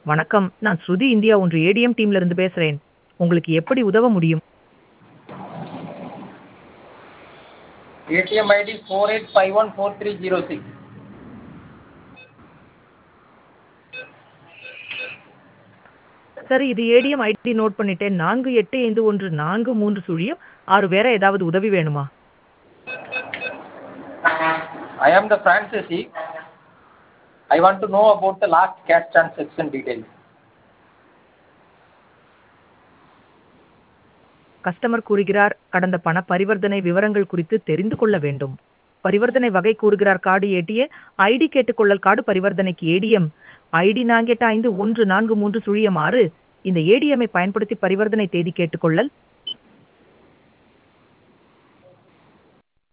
வணக்கம் நான் ஸ்ருதி இந்தியா ஒன்று ஏடிஎம் டீம்ல இருந்து பேசுறேன் உங்களுக்கு எப்படி உதவ முடியும் ATM ID 48514306. சரி இது ஏடிஎம் ஐடி நோட் பண்ணிட்டேன் நான்கு எட்டு ஐந்து ஒன்று நான்கு மூன்று சுழியம் ஆறு வேற ஏதாவது உதவி வேணுமா I am the franchisee. I want to know about the last cash transaction details. Customer கூறுகிறார் கடந்த பண பரிவர்த்தனை விவரங்கள் குறித்து தெரிந்து கொள்ள வேண்டும் பரிவர்த்தனை வகை கூறுகிறார் கார்டு ஏடிஏ ஐடி கேட்டுக்கொள்ளல் கார்டு பரிவர்த்தனைக்கு ஏடிஎம் ஐடி நான்கு எட்டு ஐந்து ஒன்று நான்கு மூன்று சுழியம் ஆறு இந்த ஏடிஎம்மை பயன்படுத்தி பரிவர்த்தனை தேதி கேட்டுக்கொள்ளல்